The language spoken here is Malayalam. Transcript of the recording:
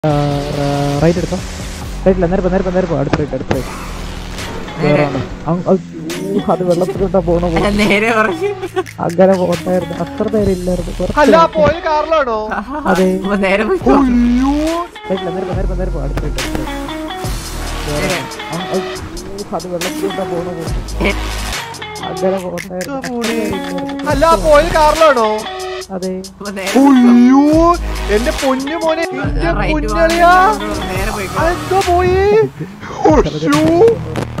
റൈറ്റ് എടുത്തോ റൈറ്റില്ല നേരെ പോ, നേരെ പോ, നേരെ പോ. അടുത്ത റൈറ്റ് അടുത്ത റൈറ്റ് വേറെ ആണ്. അങ് അയ്യോ, അത് വെള്ളത്തിലോട്ടാ പോണ പോ നേരെ പറഞ്ഞു അങ്ങനെ പോട്ടായിരുന്നു അത്ര നേരം ഇല്ലായിരുന്നു കുറച്ച് അല്ല ആ പോയ കാറിലാണോ അതെ അപ്പൊ നേരെ പോയി അയ്യോ റൈറ്റില്ല നേരെ പോ, നേരെ പോ, നേരെ പോ. അടുത്ത റൈറ്റ് അടുത്ത റൈറ്റ് വേറെ ആണ്. അങ് അയ്യോ, അത് വെള്ളത്തിലോട്ടാ പോണ പോ അങ്ങനെ പോട്ടായിരുന്നു അത്ര നേരം ഇല്ലായിരുന്നു. അല്ല ആ പോയ കാറിലാണോ അതെ അപ്പൊ നേരെ അയ്യോ എന്റെ പൊന്നു മോനെ എന്റെ റൈറ്റ് കുഞ്ഞളിയാ നേരെ പോയി അതെന്തോ പോയി ഒശ്ശൂ.